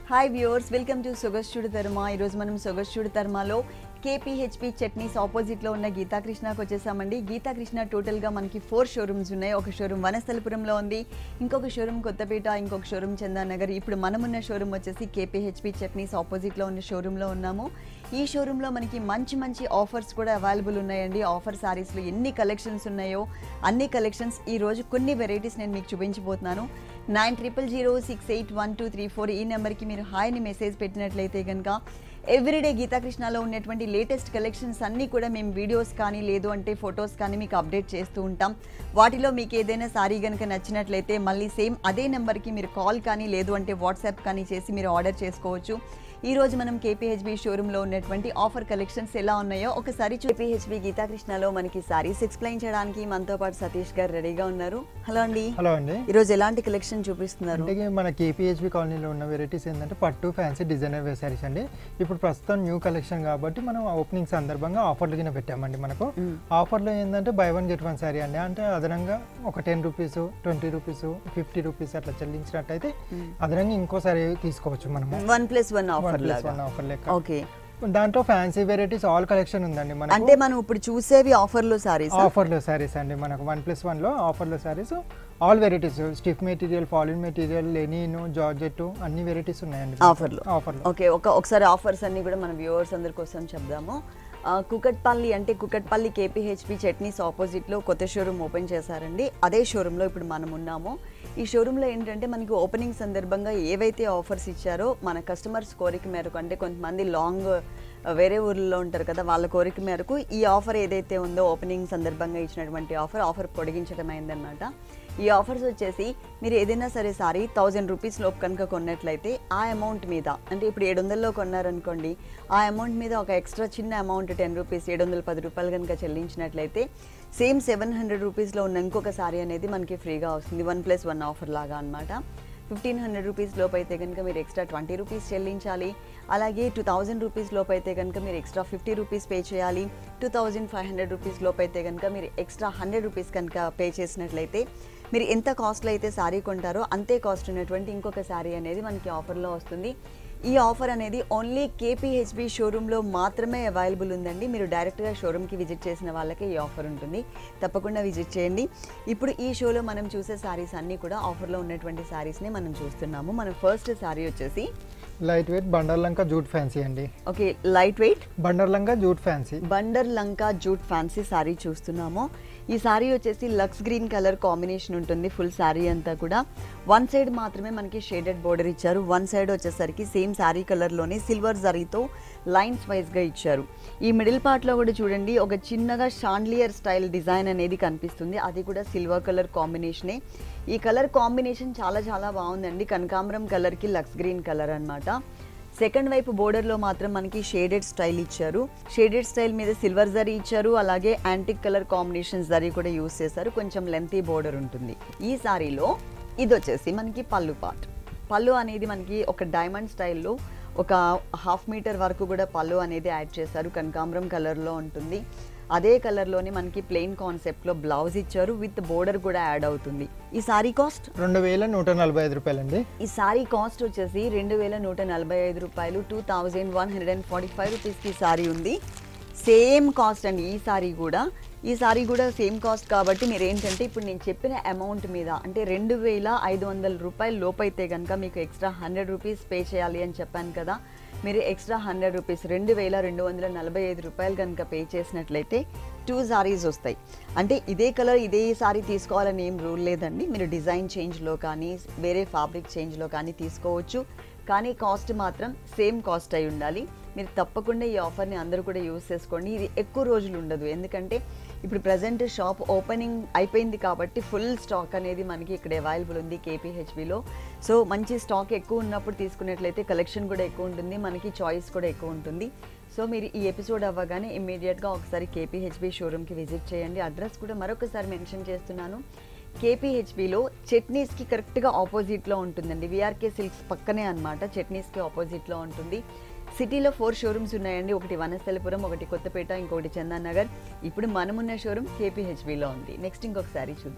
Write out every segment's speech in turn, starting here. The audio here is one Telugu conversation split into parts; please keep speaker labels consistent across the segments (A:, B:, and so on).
A: హాయ్ వ్యూవర్స్ వెల్కమ్ టు సొగస్చుడు ధర్మ ఈరోజు మనం సొగస్చుడు ధర్మలో కేపీహెచ్పి చట్నీస్ ఆపోజిట్లో ఉన్న గీతాకృష్ణకు వచ్చేసామండి గీతాకృష్ణ టోటల్గా మనకి ఫోర్ షోరూమ్స్ ఉన్నాయి ఒక షోరూమ్ వనస్థలపురంలో ఉంది ఇంకొక షోరూమ్ కొత్తపేట ఇంకొక షోరూమ్ చందానగర్ ఇప్పుడు మనమున్న షోరూమ్ వచ్చేసి కేపీహెచ్పి చట్నీస్ ఆపోజిట్లో ఉన్న షోరూంలో ఉన్నాము ఈ షోరూంలో మనకి మంచి మంచి ఆఫర్స్ కూడా అవైలబుల్ ఉన్నాయండి ఆఫర్ సారీస్లో ఎన్ని కలెక్షన్స్ ఉన్నాయో అన్ని కలెక్షన్స్ ఈ రోజు కొన్ని వెరైటీస్ నేను మీకు చూపించబోతున్నాను nine triple zero six eight one two three four ఈ నెంబర్కి మీరు హాయ్ని మెసేజ్ పెట్టినట్లయితే కనుక ఎవ్రీడే గీతాకృష్ణలో ఉన్నటువంటి లేటెస్ట్ కలెక్షన్స్ అన్నీ కూడా మేము వీడియోస్ కానీ లేదు అంటే ఫొటోస్ కానీ మీకు అప్డేట్ చేస్తూ ఉంటాం వాటిలో మీకు ఏదైనా సారీ కనుక నచ్చినట్లయితే మళ్ళీ సేమ్ అదే నెంబర్కి మీరు కాల్ కానీ లేదు అంటే వాట్సాప్ కానీ చేసి మీరు ఆర్డర్ చేసుకోవచ్చు ఈ రోజు మనం కేపీహెచ్బి షోరూంలో ఉన్నటువంటి ఆఫర్ కలెక్షన్స్ ఎలా ఉన్నాయో ఒకసారి కేపీహెచ్బి గీతాకృష్ణలో మనకి సారీస్ ఎక్స్ప్లెయిన్ చేయడానికి మనతో పాటు సతీష్ గారు రెడీగా ఉన్నారు హలో అండి
B: హలో అండి
A: ఈ రోజు ఎలాంటి కలెక్షన్ చూపిస్తున్నారు
B: అంటే మన కేపీహెచ్బి కాలనీలో ఉన్న వెరైటీస్ ఏంటంటే పట్టు ఫ్యాన్సీ డిజైనర్ సారీస్ అండి ఇప్పుడు ప్రస్తుతం న్యూ కలెక్షన్ కాబట్టి మనం ఓపెనింగ్ సందర్భంగా ఆఫర్లు కింద పెట్టామండి మనకు ఆఫర్లో ఏంటంటే buy one get one sari అండి అంటే అదనంగా ఒక ten rupees twenty rupees fifty rupees అట్లా చెల్లించినట్టయితే అదనంగా ఇంకో సారీ తీసుకోవచ్చు మనము
A: one plus one
B: one
A: offer
B: plus
A: లాగా
B: వన్ ఆఫర్ లెక్క
A: ఓకే
B: దాంట్లో ఫ్యాన్సీ వెరైటీస్ ఆల్ కలెక్షన్ ఉందండి మనకు
A: అంటే మనం ఇప్పుడు చూసేవి ఆఫర్లో సారీస్
B: ఆఫర్లో శారీస్ అండి మనకు వన్ ప్లస్ వన్లో ఆఫర్లో saris all varieties stiff material falling material linen georgette అన్ని వెరైటీస్ ఉన్నాయండి
A: ఆఫర్లో
B: ఆఫర్లో
A: ఓకే ఒక ఒకసారి ఆఫర్స్ అన్ని కూడా మన వ్యూవర్స్ అందరి కోసం చెప్దాము ఆ, కుకట్పల్లి అంటే కుకట్పల్లి కేపీహెచ్పి చట్నీస్ ఆపోజిట్లో కొత్త షోరూమ్ ఓపెన్ చేశారండి అదే షోరూంలో ఇప్పుడు మనం ఉన్నాము ఈ షోరూంలో ఏంటంటే మనకి ఓపెనింగ్ సందర్భంగా ఏవైతే ఆఫర్స్ ఇచ్చారో మన కస్టమర్స్ కోరిక మేరకు అంటే కొంతమంది లాంగ్ వేరే ఊర్లలో ఉంటారు కదా వాళ్ళ కోరిక మేరకు ఈ ఆఫర్ ఏదైతే ఉందో ఓపెనింగ్ సందర్భంగా ఇచ్చినటువంటి ఆఫర్ ఆఫర్ పొడిగించడం అయిందనమాట ఈ ఆఫర్స్ వచ్చేసి మీరు ఏదైనా సరే సారీ థౌజండ్ రూపీస్ లోపు కనుక కొన్నట్లయితే ఆ అమౌంట్ మీద అంటే ఇప్పుడు ఏడు వందల్లో కొన్నారనుకోండి ఆ అమౌంట్ మీద ఒక ఎక్స్ట్రా చిన్న అమౌంట్ టెన్ రూపీస్ ఏడు వందల పది రూపాయలు కనుక చెల్లించినట్లయితే సేమ్ సెవెన్ హండ్రెడ్ రూపీస్లో ఉన్న ఇంకొక సారీ అనేది మనకి ఫ్రీగా వస్తుంది వన్ ప్లస్ వన్ ఆఫర్ లాగా అనమాట ఫిఫ్టీన్ హండ్రెడ్ రూపీస్ లోపు అయితే కనుక మీరు ఎక్స్ట్రా ట్వంటీ రూపీస్ చెల్లించాలి అలాగే టూ థౌజండ్ రూపీస్ లోపు అయితే కనుక మీరు ఎక్స్ట్రా ఫిఫ్టీ రూపీస్ పే చేయాలి two thousand five hundred rupees లోపు అయితే కనుక మీరు ఎక్స్ట్రా హండ్రెడ్ రూపీస్ కనుక పే చేసినట్లయితే మీరు ఎంత కాస్ట్లో అయితే శారీ కొంటారో అంతే కాస్ట్ ఉన్నటువంటి ఇంకొక శారీ అనేది మనకి ఆఫర్లో వస్తుంది ఈ ఆఫర్ అనేది ఓన్లీ కేపీహెచ్బి షోరూంలో మాత్రమే అవైలబుల్ ఉందండి మీరు డైరెక్ట్గా షోరూమ్కి విజిట్ చేసిన వాళ్ళకే ఈ ఆఫర్ ఉంటుంది తప్పకుండా విజిట్ చేయండి ఇప్పుడు ఈ షోలో మనం చూసే శారీస్ అన్నీ కూడా ఆఫర్లో ఉన్నటువంటి శారీస్ని మనం చూస్తున్నాము మన ఫస్ట్ శారీ వచ్చేసి
B: light weight Bandarlanka jute fancy అండి
A: okay light weight
B: Bandarlanka jute fancy
A: Bandarlanka jute fancy sari చూస్తున్నాము ఈ శారీ వచ్చేసి లక్స్ గ్రీన్ కలర్ కాంబినేషన్ ఉంటుంది ఫుల్ శారీ అంతా కూడా వన్ సైడ్ మాత్రమే మనకి షేడెడ్ బోర్డర్ ఇచ్చారు వన్ సైడ్ వచ్చేసరికి సేమ్ శారీ కలర్లోనే సిల్వర్ జరీతో లైన్స్ వైజ్గా ఇచ్చారు ఈ మిడిల్ పార్ట్లో కూడా చూడండి ఒక చిన్నగా షాండ్లియర్ స్టైల్ డిజైన్ అనేది కనిపిస్తుంది అది కూడా సిల్వర్ కలర్ కాంబినేషనే ఈ కలర్ కాంబినేషన్ చాలా చాలా బాగుందండి కనకాంబరం కలర్కి లక్స్ గ్రీన్ కలర్ అన్నమాట సెకండ్ వైపు బోర్డర్లో మాత్రం మనకి షేడెడ్ స్టైల్ ఇచ్చారు షేడెడ్ స్టైల్ మీద సిల్వర్ జరీ ఇచ్చారు అలాగే యాంటిక్ కలర్ కాంబినేషన్ జరీ కూడా యూస్ చేశారు కొంచెం లెంతీ బోర్డర్ ఉంటుంది ఈ సారీలో ఇది వచ్చేసి మనకి పళ్ళు పార్ట్ పళ్ళు అనేది మనకి ఒక డైమండ్ స్టైల్లో ఒక హాఫ్ మీటర్ వరకు కూడా పళ్ళు అనేది యాడ్ చేశారు కనకాంబరం కలర్లో ఉంటుంది అదే కలర్లోనే మనకి ప్లెయిన్ కాన్సెప్ట్లో బ్లౌజ్ ఇచ్చారు విత్ బోర్డర్ కూడా యాడ్ అవుతుంది ఈ సారీ కాస్ట్
B: రెండు వేల నూట నలభై ఐదు రూపాయలండి
A: ఈ సారీ కాస్ట్ వచ్చేసి రెండు వేల నూట నలభై ఐదు రూపాయలు two thousand one hundred and forty five రూపీస్కి సారీ ఉంది సేమ్ కాస్ట్ అండి ఈ సారీ కూడా ఈ సారీ కూడా సేమ్ కాస్ట్ కాబట్టి మీరు ఏంటంటే ఇప్పుడు నేను చెప్పిన అమౌంట్ మీద అంటే రెండు వేల ఐదు వందల రూపాయల లోపైతే కనుక మీకు ఎక్స్ట్రా హండ్రెడ్ రూపీస్ పే చేయాలి అని చెప్పాను కదా మీరు ఎక్స్ట్రా హండ్రెడ్ రూపీస్ రెండు వేల రెండు వందల నలభై ఐదు రూపాయలు కనుక పే చేసినట్లయితే టూ సారీస్ వస్తాయి అంటే ఇదే కలర్ ఇదే సారీ తీసుకోవాలని ఏం రూల్ లేదండి మీరు డిజైన్ చేంజ్లో కానీ వేరే ఫ్యాబ్రిక్ చేంజ్లో కానీ తీసుకోవచ్చు కానీ కాస్ట్ మాత్రం సేమ్ కాస్ట్ అయి ఉండాలి మీరు తప్పకుండా ఈ ఆఫర్ని అందరూ కూడా యూస్ చేసుకోండి ఇది ఎక్కువ రోజులు ఉండదు ఎందుకంటే ఇప్పుడు ప్రజెంట్ షాప్ ఓపెనింగ్ అయిపోయింది కాబట్టి ఫుల్ స్టాక్ అనేది మనకి ఇక్కడ అవైలబుల్ ఉంది కేపీహెచ్బిలో సో మంచి స్టాక్ ఎక్కువ ఉన్నప్పుడు తీసుకున్నట్లయితే కలెక్షన్ కూడా ఎక్కువ ఉంటుంది మనకి చాయిస్ కూడా ఎక్కువ ఉంటుంది సో మీరు ఈ ఎపిసోడ్ అవ్వగానే ఇమ్మీడియట్గా ఒకసారి కేపీహెచ్బి షోరూమ్కి విజిట్ చేయండి అడ్రస్ కూడా మరొకసారి మెన్షన్ చేస్తున్నాను కేపీహెచ్బిలో చట్నీస్కి కరెక్ట్గా ఆపోజిట్లో ఉంటుందండి విఆర్కే సిల్క్స్ పక్కనే అనమాట చట్నీస్కి ఆపోజిట్లో ఉంటుంది సిటీలో ఫోర్ షోరూమ్స్ ఉన్నాయండి ఒకటి వనస్థలపురం ఒకటి కొత్తపేట ఇంకొకటి చందన్ నగర్ ఇప్పుడు మనమున్న షోరూమ్ కేపీహెచ్బిలో ఉంది నెక్స్ట్ ఇంకొకసారి చూద్దాం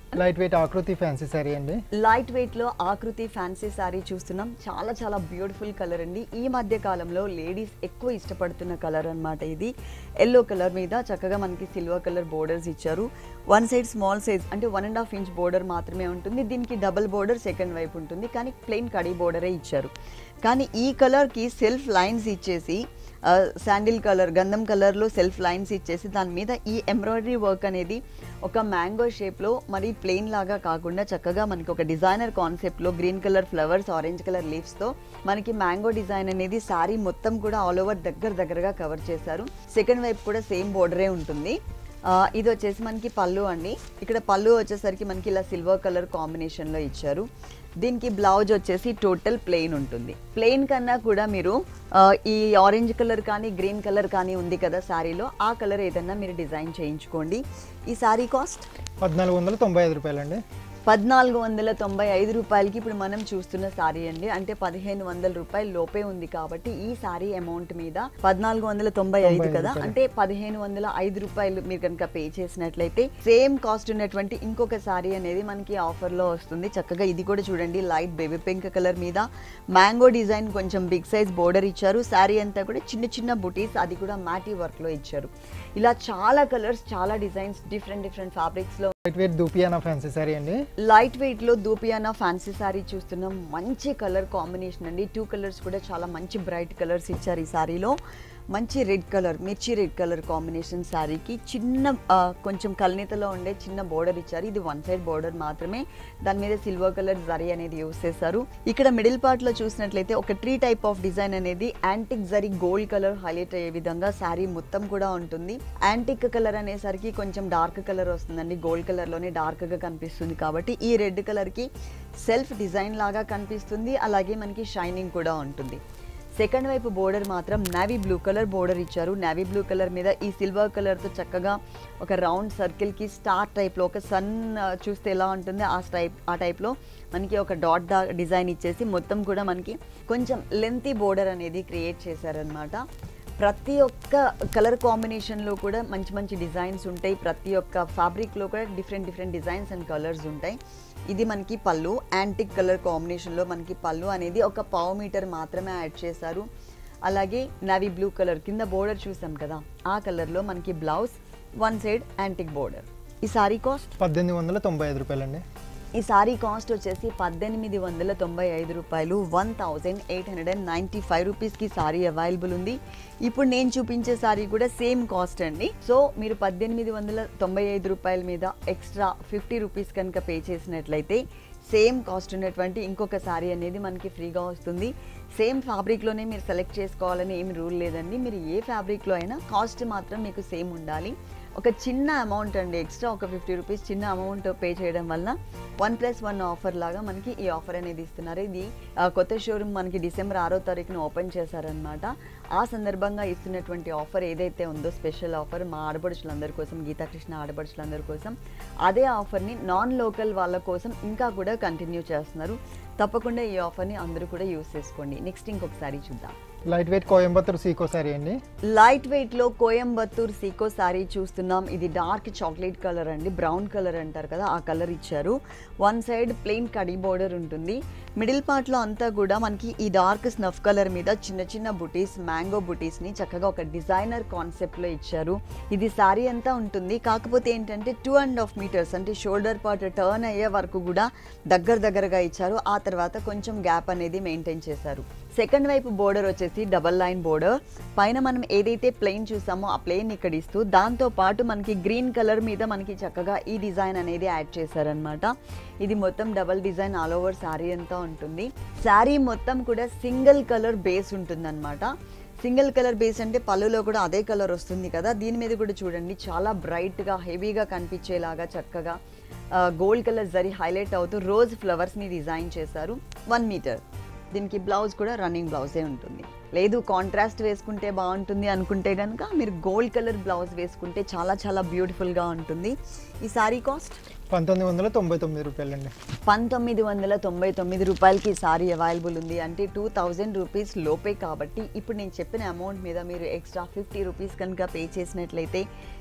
B: light weight Akriti fancy sari అండి
A: లైట్ వెయిట్ లో ఆకృతి ఫ్యాన్సీ శారీ చూస్తున్నాం చాలా చాలా బ్యూటిఫుల్ కలర్ అండి ఈ మధ్య కాలంలో లేడీస్ ఎక్కువ ఇష్టపడుతున్న కలర్ అన్నమాట ఇది ఎల్లో కలర్ మీద చక్కగా మనకి సిల్వర్ కలర్ బోర్డర్స్ ఇచ్చారు వన్ సైడ్ స్మాల్ సైజ్ అంటే one and half inch border మాత్రమే ఉంటుంది దీనికి డబుల్ బోర్డర్ సెకండ్ వైపు ఉంటుంది కానీ ప్లెయిన్ కడీ బోర్డరే ఇచ్చారు కానీ ఈ కలర్కి సెల్ఫ్ లైన్స్ ఇచ్చేసి శాండిల్ కలర్ గంధం కలర్లో సెల్ఫ్ లైన్స్ ఇచ్చేసి దాని మీద ఈ ఎంబ్రాయిడరీ వర్క్ అనేది ఒక మ్యాంగో షేప్లో మరి ప్లెయిన్ లాగా కాకుండా చక్కగా మనకి ఒక డిజైనర్ కాన్సెప్ట్లో green colour flowers orange colour లీవ్స్తో మనకి మ్యాంగో డిజైన్ అనేది శారీ మొత్తం కూడా ఆల్ ఓవర్ దగ్గర దగ్గరగా కవర్ చేశారు సెకండ్ వైపు కూడా సేమ్ బోర్డరే ఉంటుంది ఆ, ఇది వచ్చేసి మనకి పళ్ళు అండి ఇక్కడ పళ్ళు వచ్చేసరికి మనకి ఇలా సిల్వర్ కలర్ కాంబినేషన్లో ఇచ్చారు దీనికి బ్లౌజ్ వచ్చేసి టోటల్ ప్లెయిన్ ఉంటుంది ప్లెయిన్ కన్నా కూడా మీరు ఆ, ఈ ఆరెంజ్ కలర్ కానీ గ్రీన్ కలర్ కానీ ఉంది కదా శారీలో ఆ కలర్ ఏదన్నా మీరు డిజైన్ చేయించుకోండి ఈ శారీ కాస్ట్
B: పద్నాలుగు వందల తొంభై ఐదు రూపాయలండి
A: పద్నాలుగు వందల తొంభై ఐదు రూపాయలకి ఇప్పుడు మనం చూస్తున్న శారీ అండి అంటే పదిహేను వందల రూపాయల లోపే ఉంది కాబట్టి ఈ శారీ అమౌంట్ మీద పద్నాలుగు వందల తొంభై ఐదు
B: తొంభై ఐదు
A: కదా
B: రూపాయలు.
A: అంటే పదిహేను వందల ఐదు రూపాయలు మీరు కనుక పే చేసినట్లయితే సేమ్ కాస్ట్ ఉన్నటువంటి ఇంకొక శారీ అనేది మనకి ఆఫర్లో వస్తుంది చక్కగా ఇది కూడా చూడండి లైట్ బేబీ పింక్ కలర్ మీద మ్యాంగో డిజైన్ కొంచెం బిగ్ సైజ్ బోర్డర్ ఇచ్చారు శారీ అంతా కూడా చిన్న చిన్న బుటీస్ అది కూడా మ్యాటీ వర్క్లో ఇచ్చారు ఇలా చాలా కలర్స్ చాలా డిజైన్స్ డిఫరెంట్ డిఫరెంట్ ఫ్యాబ్రిక్స్లో
B: light weight dupion fancy sari అండి
A: లైట్ వెయిట్ లో దూపియానా ఫ్యాన్సీ సారీ చూస్తున్నాం మంచి కలర్ కాంబినేషన్ అండి టూ కలర్స్ కూడా చాలా మంచి బ్రైట్ కలర్స్ ఇచ్చారు ఈ సారీలో మంచి రెడ్ కలర్ మిర్చి రెడ్ కలర్ కాంబినేషన్ శారీకి చిన్న ఆ, కొంచెం కల్నీతలో ఉండే చిన్న బోర్డర్ ఇచ్చారు ఇది వన్ సైడ్ బోర్డర్ మాత్రమే దాని మీద సిల్వర్ కలర్ జరీ అనేది యూస్ చేశారు ఇక్కడ మిడిల్ పార్ట్ లో చూసినట్లయితే ఒక ట్రీ టైప్ ఆఫ్ డిజైన్ అనేది antique zari gold colour highlight అయ్యే విధంగా శారీ మొత్తం కూడా ఉంటుంది యాంటిక్ కలర్ అనేసరికి కొంచెం డార్క్ కలర్ వస్తుందండి గోల్డ్ కలర్ లోనే డార్క్ గా కనిపిస్తుంది కాబట్టి ఈ రెడ్ కలర్ కి సెల్ఫ్ డిజైన్ లాగా కనిపిస్తుంది అలాగే మనకి షైనింగ్ కూడా ఉంటుంది సెకండ్ వైపు బోర్డర్ మాత్రం నావీ బ్లూ కలర్ బోర్డర్ ఇచ్చారు నావీ బ్లూ కలర్ మీద ఈ సిల్వర్ కలర్తో చక్కగా ఒక రౌండ్ సర్కిల్కి స్టార్ టైప్లో ఒక సన్ చూస్తే ఎలా ఉంటుంది ఆ టైప్ ఆ టైప్లో మనకి ఒక డాట్ డా డిజైన్ ఇచ్చేసి మొత్తం కూడా మనకి కొంచెం లెంతీ బోర్డర్ అనేది క్రియేట్ చేశారనమాట ప్రతి ఒక్క కలర్ కాంబినేషన్లో కూడా మంచి మంచి డిజైన్స్ ఉంటాయి ప్రతి ఒక్క ఫ్యాబ్రిక్లో కూడా different different designs and colours ఉంటాయి ఇది మనకి పళ్ళు యాంటిక్ కలర్ కాంబినేషన్లో మనకి పళ్ళు అనేది ఒక పావు మీటర్ మాత్రమే యాడ్ చేశారు అలాగే నవీ బ్లూ కలర్ కింద బోర్డర్ చూసాం కదా ఆ కలర్లో మనకి blouse one side antique border ఈ సారీ కాస్ట్
B: పద్దెనిమిది వందల తొంభై ఐదు రూపాయలండి
A: ఈ సారీ కాస్ట్ వచ్చేసి పద్దెనిమిది వందల తొంభై ఐదు రూపాయలు one thousand eight hundred and ninety five రూపీస్కి సారీ అవైలబుల్ ఉంది ఇప్పుడు నేను చూపించే సారీ కూడా సేమ్ కాస్ట్ అండి సో మీరు పద్దెనిమిది వందల తొంభై ఐదు రూపాయల మీద ఎక్స్ట్రా ఫిఫ్టీ రూపీస్ కనుక పే చేసినట్లయితే సేమ్ కాస్ట్ ఉన్నటువంటి ఇంకొక సారీ అనేది మనకి ఫ్రీగా వస్తుంది సేమ్ ఫ్యాబ్రిక్లోనే మీరు సెలెక్ట్ చేసుకోవాలని ఏమి రూల్ లేదండి మీరు ఏ ఫ్యాబ్రిక్లో అయినా కాస్ట్ మాత్రం మీకు సేమ్ ఉండాలి ఒక చిన్న అమౌంట్ అండి ఎక్స్ట్రా ఒక ఫిఫ్టీ రూపీస్ చిన్న అమౌంట్ పే చేయడం వల్ల వన్ ప్లస్ వన్ ఆఫర్ లాగా మనకి ఈ ఆఫర్ అనేది ఇస్తున్నారు ఇది ఆ, కొత్త షోరూమ్ మనకి డిసెంబర్ ఆరో తారీఖున ఓపెన్ చేశారనమాట ఆ సందర్భంగా ఇస్తున్నటువంటి ఆఫర్ ఏదైతే ఉందో స్పెషల్ ఆఫర్ మా ఆడపడుచులందరి కోసం గీతాకృష్ణ ఆడపడుచులందరి కోసం అదే ఆఫర్ని నాన్ లోకల్ వాళ్ళ కోసం ఇంకా కూడా కంటిన్యూ చేస్తున్నారు తప్పకుండా ఈ ఆఫర్ని అందరూ కూడా యూస్ చేసుకోండి నెక్స్ట్ ఇంకొకసారి చూద్దాం
B: లైట్ వెయిట్ కోయంబత్తూర్ సీకో సారీ అండి
A: లైట్ వెయిట్ లో కోయంబత్తూర్ సీకో సారీ చూస్తున్నాం ఇది డార్క్ చాక్లెట్ కలర్ అండి బ్రౌన్ కలర్ అంటారు కదా ఆ కలర్ ఇచ్చారు వన్ సైడ్ ప్లెయిన్ కడి బోర్డర్ ఉంటుంది మిడిల్ పార్ట్ లో అంతా కూడా మనకి ఈ డార్క్ స్నఫ్ కలర్ మీద చిన్న చిన్న బుటీస్ మ్యాంగో బుటీస్ ని చక్కగా ఒక డిజైనర్ కాన్సెప్ట్ లో ఇచ్చారు ఇది సారీ అంతా ఉంటుంది కాకపోతే ఏంటంటే టూ అండ్ హాఫ్ మీటర్స్ అంటే షోల్డర్ పార్ట్ టర్న్ అయ్యే వరకు కూడా దగ్గర దగ్గరగా ఇచ్చారు ఆ తర్వాత కొంచెం గ్యాప్ అనేది మెయింటైన్ చేశారు సెకండ్ వైపు బోర్డర్ వచ్చేసి డబల్ లైన్ బోర్డర్ పైన మనం ఏదైతే ప్లెయిన్ చూసామో ఆ ప్లెయిన్ ఇక్కడ ఇస్తూ దాంతో పాటు మనకి గ్రీన్ కలర్ మీద మనకి చక్కగా ఈ డిజైన్ అనేది యాడ్ చేశారనమాట ఇది మొత్తం double design all over sari అంతా ఉంటుంది శారీ మొత్తం కూడా సింగిల్ కలర్ బేస్ ఉంటుందన్నమాట సింగిల్ కలర్ బేస్ అంటే పళ్ళులో కూడా అదే కలర్ వస్తుంది కదా దీని మీద కూడా చూడండి చాలా బ్రైట్గా హెవీగా కనిపించేలాగా చక్కగా గోల్డ్ కలర్ జరీ హైలైట్ అవుతూ రోజ్ ఫ్లవర్స్ని డిజైన్ చేశారు వన్ మీటర్ దీనికి బ్లౌజ్ కూడా రన్నింగ్ బ్లౌజే ఉంటుంది లేదు కాంట్రాస్ట్ వేసుకుంటే బాగుంటుంది అనుకుంటే కనుక మీరు గోల్డ్ కలర్ బ్లౌజ్ వేసుకుంటే చాలా చాలా బ్యూటిఫుల్గా ఉంటుంది ఈ సారీ కాస్ట్
B: పంతొమ్మిది వందల తొంభై తొమ్మిది రూపాయలండి
A: పంతొమ్మిది వందల తొంభై తొమ్మిది రూపాయలకి సారీ అవైలబుల్ ఉంది అంటే టూ థౌజండ్ రూపీస్ లోపే కాబట్టి ఇప్పుడు నేను చెప్పిన అమౌంట్ మీద మీరు ఎక్స్ట్రా ఫిఫ్టీ రూపీస్ కనుక పే చేసినట్లయితే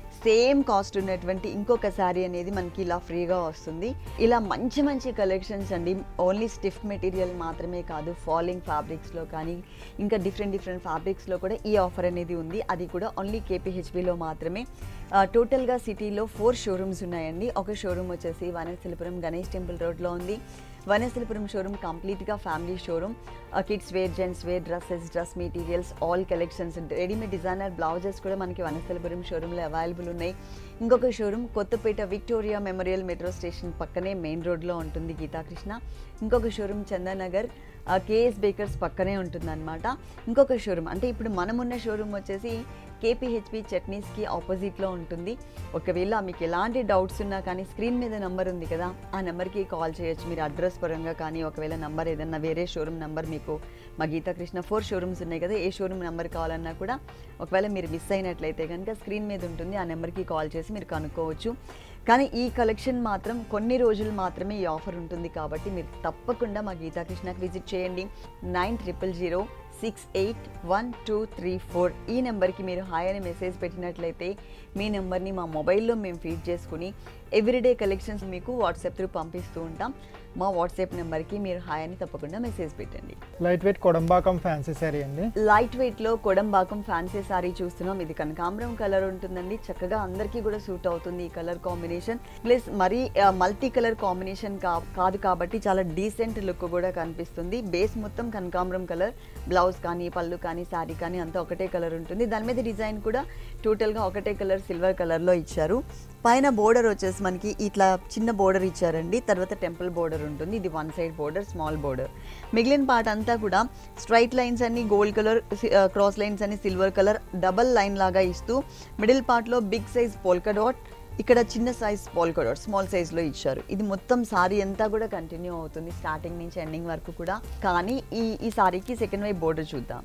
A: సేమ్ కాస్ట్ ఉన్నటువంటి ఇంకొక శారీ అనేది మనకి ఇలా ఫ్రీగా వస్తుంది ఇలా మంచి మంచి కలెక్షన్స్ అండి ఓన్లీ స్టిఫ్ మెటీరియల్ మాత్రమే కాదు ఫాలింగ్ ఫ్యాబ్రిక్స్లో కానీ ఇంకా డిఫరెంట్ డిఫరెంట్ ఫ్యాబ్రిక్స్లో కూడా ఈ ఆఫర్ అనేది ఉంది అది కూడా ఓన్లీ కేపీహెచ్బిలో మాత్రమే ఆ, టోటల్గా సిటీలో ఫోర్ షోరూమ్స్ ఉన్నాయండి ఒక షోరూమ్ వచ్చేసి వనస్థలిపురం గణేష్ టెంపుల్ రోడ్లో ఉంది వనస్థలిపురం షోరూమ్ కంప్లీట్గా family showroom kids wear gents wear dresses dress materials all collections readymade designer blouses కూడా మనకి వనస్థలిపురం షోరూంలో అవైలబుల్ ఉన్నాయి ఇంకొక showroom Kothapet Victoria memorial metro station పక్కనే మెయిన్ రోడ్లో ఉంటుంది గీతాకృష్ణ ఇంకొక షోరూమ్ చందానగర్ కేఎస్ బేకర్స్ పక్కనే ఉంటుందన్నమాట ఇంకొక షోరూమ్ అంటే ఇప్పుడు మనమున్న షోరూమ్ వచ్చేసి కేపీహెచ్పి చట్నీస్కి ఆపోజిట్లో ఉంటుంది ఒకవేళ మీకు ఎలాంటి డౌట్స్ ఉన్నా కానీ స్క్రీన్ మీద నెంబర్ ఉంది కదా ఆ నెంబర్కి కాల్ చేయొచ్చు మీరు అడ్రస్ పరంగా కానీ ఒకవేళ నెంబర్ ఏదన్నా వేరే షోరూమ్ నెంబర్ మీకు మా గీతాకృష్ణ ఫోర్ షోరూమ్స్ ఉన్నాయి కదా ఏ షోరూమ్ నెంబర్ కావాలన్నా కూడా ఒకవేళ మీరు మిస్ అయినట్లయితే కనుక స్క్రీన్ మీద ఉంటుంది ఆ నెంబర్కి కాల్ చేసి మీరు కనుక్కోవచ్చు కానీ ఈ కలెక్షన్ మాత్రం కొన్ని రోజులు మాత్రమే ఈ ఆఫర్ ఉంటుంది కాబట్టి మీరు తప్పకుండా మా గీతాకృష్ణకి విజిట్ చేయండి nine triple zero six eight one two three four ఈ నెంబర్కి మీరు హాయ్ అని మెసేజ్ పెట్టినట్లయితే మీ నెంబర్ని మా మొబైల్లో మేము ఫీడ్ చేసుకుని ఎవ్రీడే కలెక్షన్స్ మీకు వాట్సాప్ త్రూ పంపిస్తూ ఉంటాం మా వాట్సాప్ నెంబర్కి మీరు హాయ్ అని తప్పకుండా మెసేజ్ పెట్టండి
B: light weight Kodambakkam fancy sari అండి
A: లైట్ వెయిట్లో కొడంబాకం ఫ్యాన్సీ సారీ చూస్తున్నాం ఇది కనకాంబరం కలర్ ఉంటుందండి చక్కగా అందరికీ కూడా సూట్ అవుతుంది ఈ కలర్ కాంబినేషన్ ప్లస్ మరీ మల్టీ కలర్ కాంబినేషన్ కా కాదు కాబట్టి చాలా డీసెంట్ లుక్ కూడా కనిపిస్తుంది బేస్ మొత్తం కనకాంబరం కలర్ బ్లౌజ్ కానీ పళ్ళు కానీ శారీ కానీ అంతా ఒకటే కలర్ ఉంటుంది దాని మీద డిజైన్ కూడా టోటల్గా ఒకటే కలర్ సిల్వర్ కలర్లో ఇచ్చారు పైన బోర్డర్ వచ్చేసి మనకి ఇట్లా చిన్న బోర్డర్ ఇచ్చారండి తర్వాత టెంపుల్ బోర్డర్ ఉంటుంది ఇది one side border small border మిగిలిన పార్ట్ అంతా కూడా స్ట్రైట్ లైన్స్ అన్ని గోల్డ్ కలర్ క్రాస్ లైన్స్ అన్ని సిల్వర్ కలర్ డబల్ లైన్ లాగా ఇస్తూ మిడిల్ పార్ట్లో బిగ్ సైజ్ పోల్కా డాట్ ఇక్కడ చిన్న సైజ్ పోల్కా డాట్ స్మాల్ సైజ్లో ఇచ్చారు ఇది మొత్తం సారీ అంతా కూడా కంటిన్యూ అవుతుంది స్టార్టింగ్ నుంచి ఎండింగ్ వరకు కూడా కానీ ఈ ఈ సారీకి సెకండ్ వైపు బోర్డర్ చూద్దాం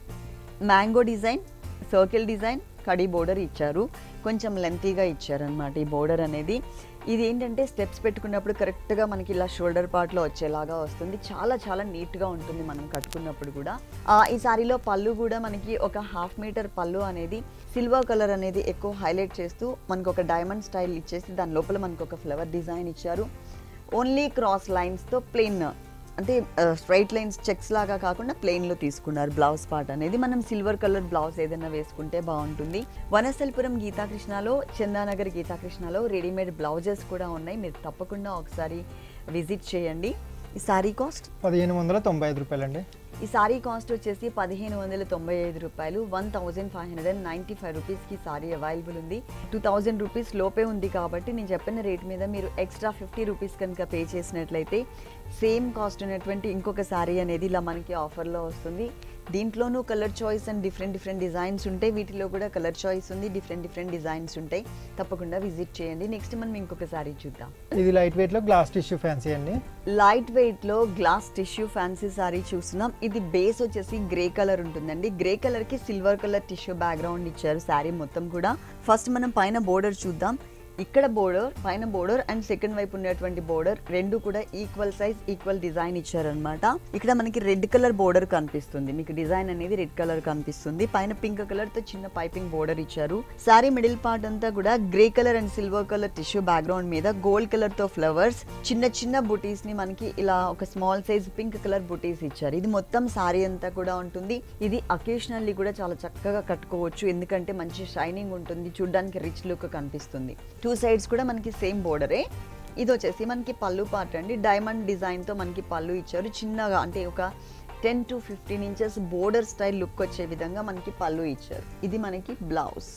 A: మ్యాంగో డిజైన్ సర్కిల్ డిజైన్ కడి బోర్డర్ ఇచ్చారు కొంచెం లెంతీగా ఇచ్చారనమాట ఈ బోర్డర్ అనేది ఇది ఏంటంటే స్టెప్స్ పెట్టుకున్నప్పుడు కరెక్ట్గా మనకి ఇలా షోల్డర్ పార్ట్లో వచ్చేలాగా వస్తుంది చాలా చాలా నీట్గా ఉంటుంది మనం కట్టుకున్నప్పుడు కూడా ఆ, ఈ సారీలో పళ్ళు కూడా మనకి ఒక హాఫ్ మీటర్ పళ్ళు అనేది సిల్వర్ కలర్ అనేది ఎక్కువ హైలైట్ చేస్తూ మనకు ఒక డైమండ్ స్టైల్ ఇచ్చేసి దాని లోపల మనకు ఒక ఫ్లవర్ డిజైన్ ఇచ్చారు ఓన్లీ క్రాస్ లైన్స్తో ప్లెయిన్ అంటే స్ట్రైట్ లైన్స్ చెక్స్ లాగా కాకుండా ప్లెయిన్లో తీసుకున్నారు బ్లౌజ్ పార్ట్ అనేది మనం సిల్వర్ కలర్ బ్లౌజ్ ఏదైనా వేసుకుంటే బాగుంటుంది వనస్థలిపురం గీతాకృష్ణలో చందానగర్ గీతాకృష్ణలో రెడీమేడ్ బ్లౌజెస్ కూడా ఉన్నాయి మీరు తప్పకుండా ఒకసారి విజిట్ చేయండి ఈ సారీ కాస్ట్
B: పదిహేను వందల తొంభై ఐదు రూపాయలండి
A: ఈ సారీ కాస్ట్ వచ్చేసి పదిహేను వందల తొంభై ఐదు రూపాయలు one thousand five hundred and ninety five రూపీస్కి సారీ అవైలబుల్ ఉంది టూ థౌజండ్ రూపీస్ లోపే ఉంది కాబట్టి నేను చెప్పిన రేట్ మీద మీరు ఎక్స్ట్రా ఫిఫ్టీ రూపీస్ కనుక పే చేసినట్లయితే సేమ్ కాస్ట్ ఉన్నటువంటి ఇంకొక సారీ అనేది ఇలా మనకి ఆఫర్లో వస్తుంది దీంట్లోనూ colour choice and different different designs ఉంటాయి వీటిలో కూడా కలర్ చాయిస్ ఉంది డిఫరెంట్ డిఫరెంట్ డిజైన్స్ ఉంటాయి తప్పకుండా విజిట్ చేయండి నెక్స్ట్ మనం ఇంకొక సారీ చూద్దాం
B: ఇది లైట్ వెయిట్లో గ్లాస్ టిష్యూ ఫ్యాన్సీ అండి
A: లైట్ వెయిట్ లో గ్లాస్ టిష్యూ ఫ్యాన్సీ సారీ చూస్తున్నాం ఇది బేస్ వచ్చేసి గ్రే కలర్ ఉంటుందండి గ్రే కలర్ కి సిల్వర్ కలర్ టిష్యూ బ్యాక్గ్రౌండ్ ఇచ్చారు శారీ మొత్తం కూడా ఫస్ట్ మనం పైన బోర్డర్ చూద్దాం ఇక్కడ బోర్డర్ పైన బోర్డర్ అండ్ సెకండ్ వైపు ఉన్నటువంటి బోర్డర్ రెండు కూడా ఈక్వల్ సైజ్ ఈక్వల్ డిజైన్ ఇచ్చారనమాట ఇక్కడ మనకి రెడ్ కలర్ బోర్డర్ కనిపిస్తుంది మీకు డిజైన్ అనేది రెడ్ కలర్ కనిపిస్తుంది పైన పింక్ కలర్ తో చిన్న పైపింగ్ బోర్డర్ ఇచ్చారు శారీ మిడిల్ పార్ట్ అంతా కూడా grey colour and silver colour tissue background మీద గోల్డ్ కలర్ తో ఫ్లవర్స్ చిన్న చిన్న బుటీస్ ని మనకి ఇలా ఒక స్మాల్ సైజ్ పింక్ కలర్ బుటీస్ ఇచ్చారు ఇది మొత్తం సారీ అంతా కూడా ఉంటుంది ఇది అకేషనల్లీ కూడా చాలా చక్కగా కట్టుకోవచ్చు ఎందుకంటే మంచి షైనింగ్ ఉంటుంది చూడడానికి రిచ్ లుక్ కనిపిస్తుంది టూ సైడ్స్ కూడా మనకి సేమ్ బోర్డరే ఇది వచ్చేసి మనకి పళ్ళు పార్ట్ అండి డైమండ్ డిజైన్తో మనకి పళ్ళు ఇచ్చారు చిన్నగా అంటే ఒక ten to fifteen inches border style look వచ్చే విధంగా మనకి పళ్ళు ఇచ్చారు ఇది మనకి బ్లౌజ్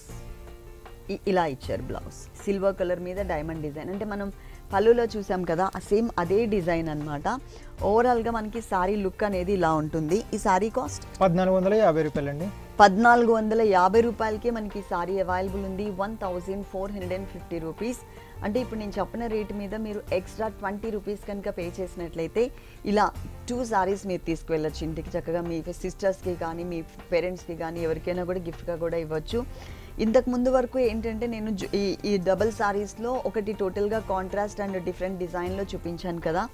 A: ఇ- ఇలా ఇచ్చారు బ్లౌజ్ సిల్వర్ కలర్ మీద డైమండ్ డిజైన్ అంటే మనం పళ్ళులో చూసాం కదా ఆ సేమ్ అదే డిజైన్ అనమాట ఓవరాల్గా మనకి సారీ లుక్ అనేది ఇలా ఉంటుంది ఈ సారీ కాస్ట్
B: పద్నాలుగు వందల యాభై రూపాయలండి
A: పద్నాలుగు వందల యాభై రూపాయలకే మనకి సారీ అవైలబుల్ ఉంది one thousand four hundred and fifty rupees అంటే ఇప్పుడు నేను చెప్పిన రేట్ మీద మీరు ఎక్స్ట్రా ట్వంటీ రూపీస్ కనుక పే చేసినట్లయితే ఇలా టూ సారీస్ మీరు తీసుకువెళ్ళచ్చు ఇంటికి చక్కగా మీ సిస్టర్స్కి కానీ మీ పేరెంట్స్కి కానీ ఎవరికైనా కూడా గిఫ్ట్గా కూడా ఇవ్వచ్చు ఇంతకు ముందు వరకు ఏంటంటే నేను జు- ఈ ఈ డబల్ సారీస్లో ఒకటి టోటల్గా కాంట్రాస్ట్ అండ్ డిఫరెంట్ డిజైన్లో చూపించాను కదా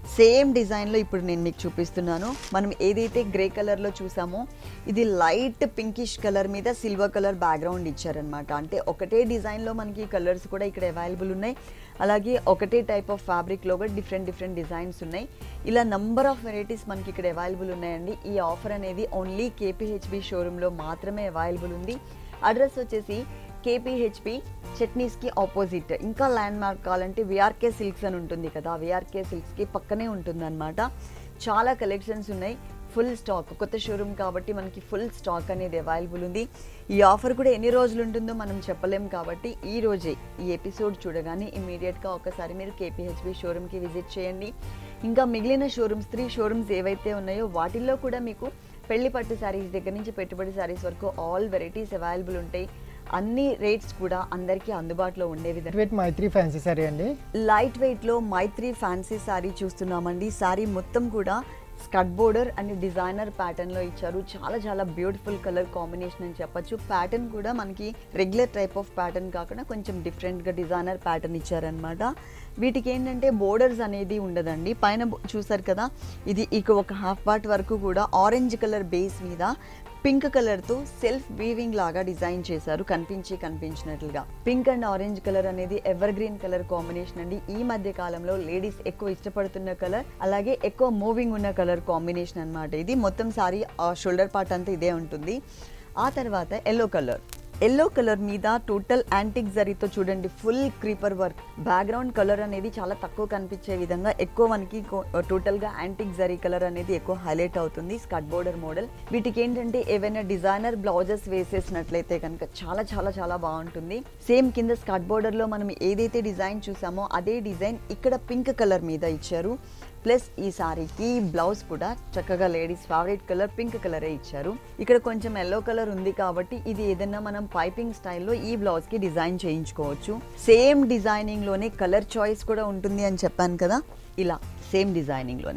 A: సేమ్ డిజైన్లో ఇప్పుడు నేను మీకు చూపిస్తున్నాను మనం ఏదైతే గ్రే కలర్లో చూసామో ఇది లైట్ పింకిష్ కలర్ మీద సిల్వర్ కలర్ బ్యాక్గ్రౌండ్ ఇచ్చారనమాట అంటే ఒకటే డిజైన్లో మనకి కలర్స్ కూడా ఇక్కడ అవైలబుల్ ఉన్నాయి అలాగే ఒకటే టైప్ ఆఫ్ ఫ్యాబ్రిక్లో కూడా డిఫరెంట్ డిఫరెంట్ డిజైన్స్ ఉన్నాయి ఇలా నంబర్ ఆఫ్ వెరైటీస్ మనకి ఇక్కడ అవైలబుల్ ఉన్నాయండి ఈ ఆఫర్ అనేది ఓన్లీ కేపీహెచ్బి షోరూంలో మాత్రమే అవైలబుల్ ఉంది అడ్రస్ వచ్చేసి కేపీహెచ్పి చట్నీస్కి ఆపోజిట్ ఇంకా ల్యాండ్ మార్క్ కావాలంటే విఆర్కే సిల్క్స్ అని ఉంటుంది కదా విఆర్కే సిల్క్స్కి పక్కనే ఉంటుందన్నమాట చాలా కలెక్షన్స్ ఉన్నాయి ఫుల్ స్టాక్ కొత్త షోరూమ్ కాబట్టి మనకి ఫుల్ స్టాక్ అనేది అవైలబుల్ ఉంది ఈ ఆఫర్ కూడా ఎన్ని రోజులు ఉంటుందో మనం చెప్పలేం కాబట్టి ఈ రోజే ఈ ఎపిసోడ్ చూడగానే ఇమీడియట్గా ఒకసారి మీరు కేపీహెచ్బి షోరూమ్కి విజిట్ చేయండి ఇంకా మిగిలిన షోరూమ్స్ త్రీ షోరూమ్స్ ఏవైతే ఉన్నాయో వాటిల్లో కూడా మీకు పెళ్లి పట్టు శారీస్ దగ్గర నుంచి పెట్టుబడి శారీస్ వరకు ఆల్ వెరైటీస్ అవైలబుల్ ఉంటాయి అన్ని రేట్స్ కూడా అందరికీ అందుబాటులో ఉండే విధంగా
B: వెయిట్ మైత్రి ఫ్యాన్సీ సారీ అండి
A: లైట్ వెయిట్లో మైత్రి ఫ్యాన్సీ శారీ చూస్తున్నామండి శారీ మొత్తం కూడా స్కట్ బోర్డర్ అండ్ డిజైనర్ ప్యాటర్న్లో ఇచ్చారు చాలా చాలా బ్యూటిఫుల్ కలర్ కాంబినేషన్ అని చెప్పొచ్చు ప్యాటర్న్ కూడా మనకి రెగ్యులర్ టైప్ ఆఫ్ ప్యాటర్న్ కాకుండా కొంచెం డిఫరెంట్గా డిజైనర్ ప్యాటర్న్ ఇచ్చారనమాట వీటికి ఏంటంటే బోర్డర్స్ అనేది ఉండదండి పైన బో- చూసారు కదా ఇది ఇక ఒక హాఫ్ పార్ట్ వరకు కూడా ఆరెంజ్ కలర్ బేస్ మీద పింక్ కలర్తో సెల్ఫ్ వీవింగ్ లాగా డిజైన్ చేశారు కనిపించి కనిపించినట్లుగా పింక్ అండ్ ఆరెంజ్ కలర్ అనేది ఎవర్ గ్రీన్ కలర్ కాంబినేషన్ అండి ఈ మధ్య కాలంలో లేడీస్ ఎక్కువ ఇష్టపడుతున్న కలర్ అలాగే ఎక్కువ మూవింగ్ ఉన్న కలర్ కాంబినేషన్ అన్నమాట ఇది మొత్తం సారీ షోల్డర్ పార్ట్ అంతా ఇదే ఉంటుంది ఆ తర్వాత ఎల్లో కలర్ ఎల్లో కలర్ మీద టోటల్ యాంటిక్ జరీతో చూడండి full creeper work background colour అనేది చాలా తక్కువ కనిపించే విధంగా ఎక్కువ మనకి టోటల్గా యాంటిక్ జరీ కలర్ అనేది ఎక్కువ హైలైట్ అవుతుంది స్కట్ బోర్డర్ మోడల్ వీటికి ఏంటంటే ఏవైనా డిజైనర్ బ్లౌజెస్ వేసేసినట్లయితే కనుక చాలా చాలా చాలా బాగుంటుంది సేమ్ కింద స్కట్ బోర్డర్లో మనం ఏదైతే డిజైన్ చూసామో అదే డిజైన్ ఇక్కడ పింక్ కలర్ మీద ఇచ్చారు ప్లస్ ఈ సారీకి బ్లౌజ్ కూడా చక్కగా లేడీస్ ఫేవరెట్ కలర్ పింక్ కలరే ఇచ్చారు ఇక్కడ కొంచెం ఎల్లో కలర్ ఉంది కాబట్టి ఇది ఏదైనా మనం పైపింగ్ స్టైల్లో ఈ బ్లౌజ్కి డిజైన్ చేయించుకోవచ్చు సేమ్ డిజైనింగ్లోనే కలర్ చాయిస్ కూడా ఉంటుంది అని చెప్పాను కదా ఇలా సేమ్ డిజైనింగ్లోనే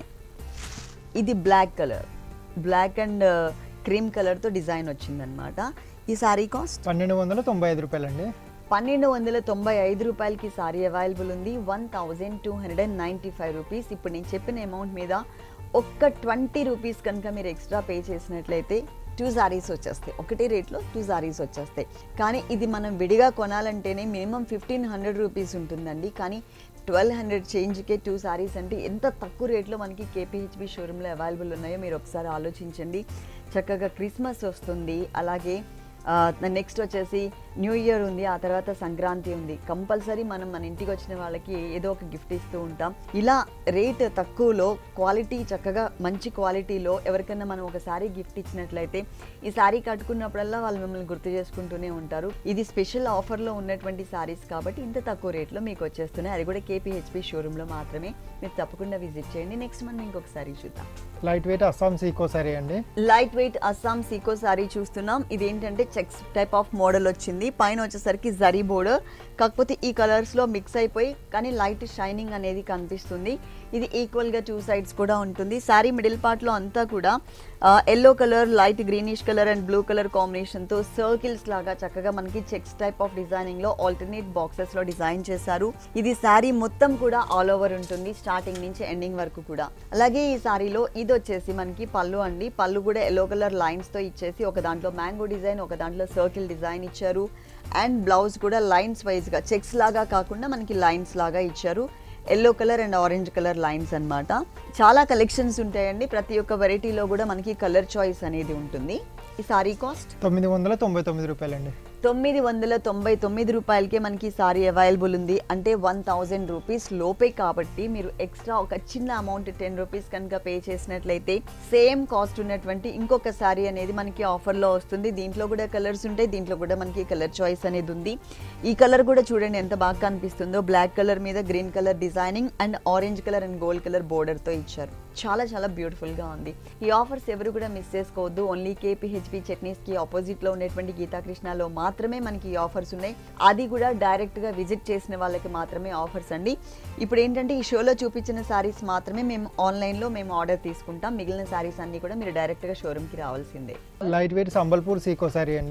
A: ఇది black colour black and cream కలర్తో డిజైన్ వచ్చిందనమాట ఈ సారీ కాస్ట్
B: పన్నెండు వందల తొంభై ఐదు రూపాయలు అండి
A: పన్నెండు వందల తొంభై ఐదు రూపాయలకి సారీ అవైలబుల్ ఉంది one thousand two hundred and ninety five rupees ఇప్పుడు నేను చెప్పిన అమౌంట్ మీద ఒక్క ట్వంటీ రూపీస్ కనుక మీరు ఎక్స్ట్రా పే చేసినట్లయితే టూ సారీస్ వచ్చేస్తాయి ఒకటే రేట్లో టూ సారీస్ వచ్చేస్తాయి కానీ ఇది మనం విడిగా కొనాలంటేనే మినిమం ఫిఫ్టీన్ హండ్రెడ్ రూపీస్ ఉంటుందండి కానీ ట్వెల్వ్ హండ్రెడ్ చేంజ్కే టూ సారీస్ అంటే ఎంత తక్కువ రేట్లో మనకి కేపీహెచ్బి షోరూంలో అవైలబుల్ ఉన్నాయో మీరు ఒకసారి ఆలోచించండి చక్కగా క్రిస్మస్ వస్తుంది అలాగే నెక్స్ట్ వచ్చేసి న్యూ ఇయర్ ఉంది ఆ తర్వాత సంక్రాంతి ఉంది కంపల్సరీ మనం మన ఇంటికి వచ్చిన వాళ్ళకి ఏదో ఒక గిఫ్ట్ ఇస్తూ ఉంటాం ఇలా రేట్ తక్కువలో క్వాలిటీ చక్కగా మంచి క్వాలిటీలో ఎవరికైనా మనం ఒక సారీ గిఫ్ట్ ఇచ్చినట్లయితే ఈ సారీ కట్టుకున్నప్పుడల్లా వాళ్ళు మిమ్మల్ని గుర్తు చేసుకుంటూనే ఉంటారు ఇది స్పెషల్ ఆఫర్లో ఉన్నటువంటి సారీస్ కాబట్టి ఇంత తక్కువ రేట్లో మీకు వచ్చేస్తున్నాయి అది కూడా కేపీహెచ్పి షోరూంలో మాత్రమే మీరు తప్పకుండా విజిట్ చేయండి నెక్స్ట్ మనం ఇంకొకసారి చూద్దాం
B: light weight Assam sico sari అండి
A: light weight Assam sico sari చూస్తున్నాం ఇది ఏంటంటే చెక్స్ టైప్ ఆఫ్ మోడల్ వచ్చింది పైన వచ్చేసరికి జరీ బోర్డర్ కాకపోతే ఈ కలర్స్లో మిక్స్ అయిపోయి కానీ లైట్ షైనింగ్ అనేది కనిపిస్తుంది ఇది ఈక్వల్గా టూ సైడ్స్ కూడా ఉంటుంది శారీ మిడిల్ పార్ట్లో అంతా కూడా yellow colour light greenish colour and blue colour కాంబినేషన్తో సర్కిల్స్ లాగా చక్కగా మనకి చెక్స్ టైప్ ఆఫ్ డిజైనింగ్లో ఆల్టర్నేట్ బాక్సెస్లో డిజైన్ చేశారు ఇది శారీ మొత్తం కూడా ఆల్ ఓవర్ ఉంటుంది స్టార్టింగ్ నుంచి ఎండింగ్ వరకు కూడా అలాగే ఈ శారీలో ఇది వచ్చేసి మనకి పళ్ళు అండి పళ్ళు కూడా ఎల్లో కలర్ లైన్స్తో ఇచ్చేసి ఒక దాంట్లో మ్యాంగో డిజైన్ ఒక దాంట్లో సర్కిల్ డిజైన్ ఇచ్చారు అండ్ బ్లౌజ్ కూడా లైన్స్ వైజ్గా చెక్స్ లాగా కాకుండా మనకి లైన్స్ లాగా ఇచ్చారు yellow colour and orange colour lines అన్నమాట చాలా కలెక్షన్స్ ఉంటాయండి ప్రతి ఒక్క వెరైటీలో కూడా మనకి కలర్ చాయిస్ అనేది ఉంటుంది ఈ సారీ కాస్ట్
B: తొమ్మిది వందల తొంభై తొమ్మిది రూపాయలండి
A: తొమ్మిది వందల తొంభై తొమ్మిది రూపాయలకే మనకి సారీ అవైలబుల్ ఉంది అంటే వన్ థౌజండ్ రూపీస్ లోపే కాబట్టి మీరు ఎక్స్ట్రా ఒక చిన్న అమౌంట్ టెన్ రూపీస్ కనుక పే చేసినట్లయితే సేమ్ కాస్ట్ ఉన్నటువంటి ఇంకొక సారీ అనేది మనకి ఆఫర్లో వస్తుంది దీంట్లో కూడా కలర్స్ ఉంటాయి దీంట్లో కూడా మనకి కలర్ చాయిస్ అనేది ఉంది ఈ కలర్ కూడా చూడండి ఎంత బాగా కనిపిస్తుందో బ్లాక్ కలర్ మీద green colour designing and orange colour and gold colour బోర్డర్తో ఇచ్చారు చాలా చాలా బ్యూటిఫుల్గా ఉంది ఈ ఆఫర్స్ ఎవరు కూడా మిస్ చేసుకోవద్దు ఓన్లీ కేపీహెచ్పి చట్నీస్కి ఆపోజిట్లో ఉన్నటువంటి గీతాకృష్ణలో మాత్రమే మనకి ఈ ఆఫర్స్ ఉన్నాయి అది కూడా డైరెక్ట్గా విజిట్ చేసిన వాళ్ళకి మాత్రమే ఆఫర్స్ అండి ఇప్పుడు ఏంటంటే ఈ షోలో చూపించిన శారీస్ మాత్రమే మేము ఆన్లైన్లో మేము ఆర్డర్ తీసుకుంటాం మిగిలిన శారీస్ అన్నీ కూడా మీరు డైరెక్ట్గా షోరూమ్కి రావాల్సిందే
B: light weight Sambalpur sico sari అండి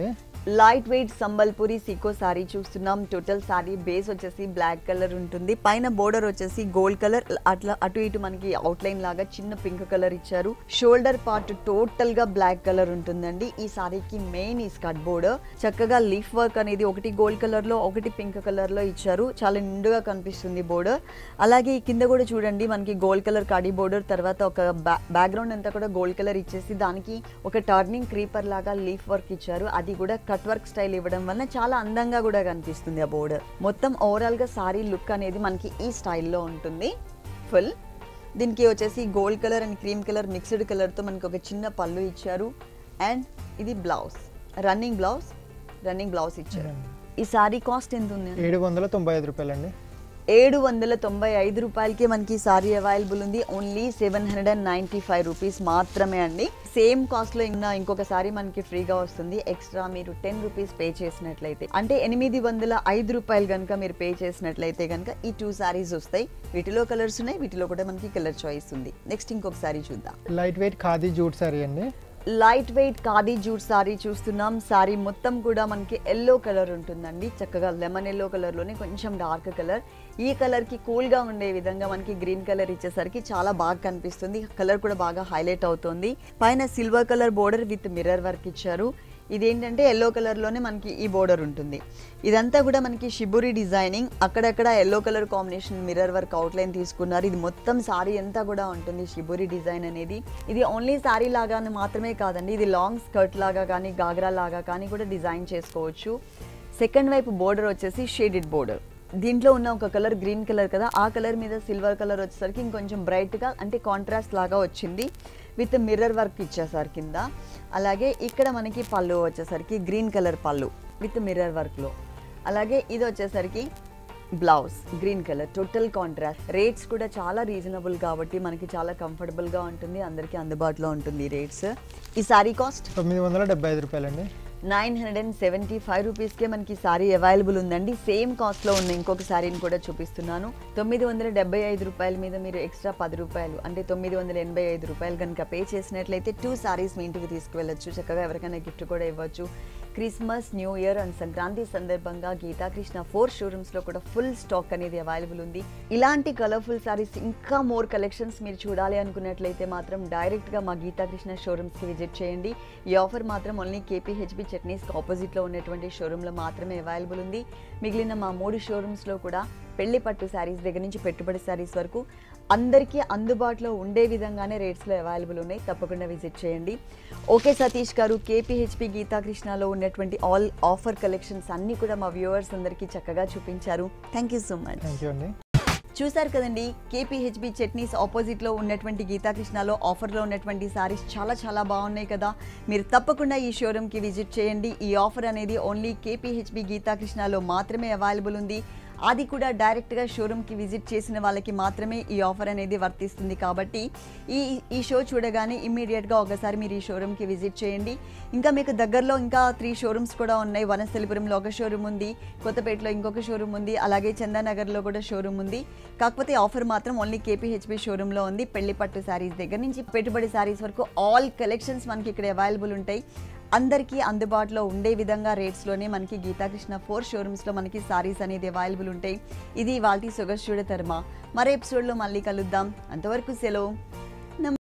A: light weight Sambalpuri sico sari చూస్తున్నాం టోటల్ సారీ బేస్ వచ్చేసి బ్లాక్ కలర్ ఉంటుంది పైన బోర్డర్ వచ్చేసి గోల్డ్ కలర్ అట్లా అటు ఇటు మనకి అవుట్లైన్ లాగా చిన్న పింక్ కలర్ ఇచ్చారు షోల్డర్ పార్ట్ టోటల్ గా బ్లాక్ కలర్ ఉంటుందండి ఈ సారీకి మెయిన్ ఈ స్కట్ బోర్డర్ చక్కగా లీఫ్ వర్క్ అనేది ఒకటి గోల్డ్ కలర్ లో ఒకటి పింక్ కలర్ లో ఇచ్చారు చాలా నిండుగా కనిపిస్తుంది బోర్డర్ అలాగే ఈ కింద కూడా చూడండి మనకి గోల్డ్ కలర్ కడి బోర్డర్ తర్వాత ఒక బ్యాక్గ్రౌండ్ అంతా కూడా గోల్డ్ కలర్ ఇచ్చేసి దానికి ఒక టర్నింగ్ క్రీపర్ లాగా లీఫ్ వర్క్ ఇచ్చారు అది కూడా కట్ వర్క్ స్టైల్ ఇవ్వడం వల్ల చాలా అందంగా కూడా కనిపిస్తుంది ఆ బోర్డర్ మొత్తం ఓవరాల్ గా సారీ లుక్ అనేది మనకి ఈ స్టైల్లో ఉంటుంది ఫుల్ దీనికి వచ్చేసి gold colour and cream colour mixed కలర్తో మనకి ఒక చిన్న పళ్ళు ఇచ్చారు అండ్ ఇది blouse running blouse running blouse ఇచ్చారు ఈ సారీ కాస్ట్ ఎంత ఉంది
B: ఏడు వందల తొంభై ఐదు రూపాయలండి
A: ఏడు వందల తొంభై ఐదు రూపాయలకి మనకి సారీ అవైలబుల్ ఉంది only seven hundred and ninety five rupees మాత్రమే అండి సేమ్ కాస్ట్లో ఇంకా ఇంకొక సారీ మనకి ఫ్రీగా వస్తుంది ఎక్స్ట్రా మీరు టెన్ రూపీస్ పే చేసినట్లయితే అంటే ఎనిమిది వందల ఐదు రూపాయలు కనుక మీరు పే చేసినట్లయితే కనుక ఈ టూ సారీస్ వస్తాయి వీటిలో కలర్స్ ఉన్నాయి వీటిలో కూడా మనకి కలర్ చాయిస్ ఉంది నెక్స్ట్ ఇంకొక సారీ చూద్దాం
B: light weight khadi jute sari అండి
A: light weight khadi jute sari చూస్తున్నాం సారీ మొత్తం కూడా మనకి ఎల్లో కలర్ ఉంటుందండి చక్కగా లెమన్ ఎల్లో కలర్లోనే కొంచెం డార్క్ కలర్ ఈ కలర్కి కూల్గా ఉండే విధంగా మనకి గ్రీన్ కలర్ ఇచ్చేసరికి చాలా బాగా కనిపిస్తుంది కలర్ కూడా బాగా హైలైట్ అవుతుంది పైన silver colour border with mirror work ఇచ్చారు ఇదేంటంటే ఎల్లో కలర్లోనే మనకి ఈ బోర్డర్ ఉంటుంది ఇదంతా కూడా మనకి షిబురి డిజైనింగ్ అక్కడక్కడ yellow colour combination mirror work outline తీసుకున్నారు ఇది మొత్తం సారీ అంతా కూడా ఉంటుంది షిబురి డిజైన్ అనేది ఇది ఓన్లీ సారీ లాగా మాత్రమే కాదండి ఇది లాంగ్ స్కర్ట్ లాగా కానీ గాగ్రా లాగా కానీ కూడా డిజైన్ చేసుకోవచ్చు సెకండ్ వైపు బోర్డర్ వచ్చేసి షేడెడ్ బోర్డర్ దీంట్లో ఉన్న ఒక కలర్ గ్రీన్ కలర్ కదా ఆ కలర్ మీద సిల్వర్ కలర్ వచ్చేసరికి ఇంకొంచెం బ్రైట్గా అంటే కాంట్రాస్ట్ లాగా వచ్చింది విత్ మిర్రర్ వర్క్ ఇచ్చేసారు కింద అలాగే ఇక్కడ మనకి పళ్ళు వచ్చేసరికి గ్రీన్ కలర్ పళ్ళు విత్ మిర్రర్ వర్క్లో అలాగే ఇది వచ్చేసరికి blouse green colour total contrast rates కూడా చాలా రీజనబుల్ కాబట్టి మనకి చాలా కంఫర్టబుల్గా ఉంటుంది అందరికీ అందుబాటులో ఉంటుంది రేట్స్ ఈ సారీ కాస్ట్
B: తొమ్మిది వందల డెబ్బై ఐదు రూపాయలండి
A: nine hundred and seventy five రూపీస్కే మనకి సారీ అవైలబుల్ ఉందండి సేమ్ కాస్ట్లో ఉన్న ఇంకొక సారీని కూడా చూపిస్తున్నాను తొమ్మిది వందల డెబ్బై ఐదు రూపాయల మీద మీరు ఎక్స్ట్రా పది రూపాయలు అంటే తొమ్మిది వందల ఎనభై ఐదు రూపాయలు కనుక పే చేసినట్లయితే టూ సారీస్ మీ ఇంటికి తీసుకువెళ్ళొచ్చు చక్కగా ఎవరికైనా గిఫ్ట్ కూడా ఇవ్వచ్చు Christmas new year and Sankranti సందర్భంగా గీతాకృష్ణ ఫోర్ షోరూమ్స్లో కూడా ఫుల్ స్టాక్ అనేది అవైలబుల్ ఉంది ఇలాంటి కలర్ఫుల్ సారీస్ ఇంకా మోర్ కలెక్షన్స్ మీరు చూడాలి అనుకున్నట్లయితే మాత్రం డైరెక్ట్గా మా గీతాకృష్ణ షోరూమ్స్కి విజిట్ చేయండి ఈ ఆఫర్ మాత్రం ఓన్లీ కేపీహెచ్బి చట్నీస్కి ఆపోజిట్లో ఉన్నటువంటి షోరూంలో మాత్రమే అవైలబుల్ ఉంది మిగిలిన మా మూడు షోరూమ్స్లో కూడా పెళ్లి పట్టు శారీస్ దగ్గర నుంచి పెట్టుబడి శారీస్ వరకు అందరికీ అందుబాటులో ఉండే విధంగానే రేట్స్లో అవైలబుల్ ఉన్నాయి తప్పకుండా విజిట్ చేయండి ఓకే సతీష్ గారు కేపీహెచ్పి గీతాకృష్ణలో ఉన్నటువంటి ఆల్ ఆఫర్ కలెక్షన్స్ అన్నీ కూడా మా వ్యూవర్స్ అందరికీ చక్కగా చూపించారు thank you so much
B: thank you అండి
A: చూసారు కదండి కేపీహెచ్బి చట్నీస్ ఆపోజిట్లో ఉన్నటువంటి గీతాకృష్ణలో ఆఫర్లో ఉన్నటువంటి సారీస్ చాలా చాలా బాగున్నాయి కదా మీరు తప్పకుండా ఈ షోరూమ్కి విజిట్ చేయండి ఈ ఆఫర్ అనేది ఓన్లీ కేపీహెచ్బి గీతాకృష్ణలో మాత్రమే అవైలబుల్ ఉంది అది కూడా డైరెక్ట్గా షోరూమ్కి విజిట్ చేసిన వాళ్ళకి మాత్రమే ఈ ఆఫర్ అనేది వర్తిస్తుంది కాబట్టి ఈ ఈ షో చూడగానే ఇమ్మీడియట్గా ఒకసారి మీరు ఈ షోరూమ్కి విజిట్ చేయండి ఇంకా మీకు దగ్గరలో ఇంకా త్రీ షోరూమ్స్ కూడా ఉన్నాయి వనస్థలిపురంలో ఒక షోరూమ్ ఉంది కొత్తపేటలో ఇంకొక షోరూమ్ ఉంది అలాగే చందానగర్లో కూడా షోరూమ్ ఉంది కాకపోతే ఆఫర్ మాత్రం ఓన్లీ కేపీహెచ్బి షోరూంలో ఉంది పెళ్లి పట్టు శారీస్ దగ్గర నుంచి పెట్టుబడి శారీస్ వరకు ఆల్ కలెక్షన్స్ మనకి ఇక్కడ అవైలబుల్ ఉంటాయి అందరికీ అందుబాటులో ఉండే విధంగా రేట్స్లోనే మనకి గీతాకృష్ణ ఫోర్ షోరూమ్స్లో మనకి సారీస్ అనేది అవైలబుల్ ఉంటాయి ఇది వాళ్ళ సొగస్ చూడతర్మ మరో ఎపిసోడ్లో మళ్ళీ కలుద్దాం అంతవరకు సెలవు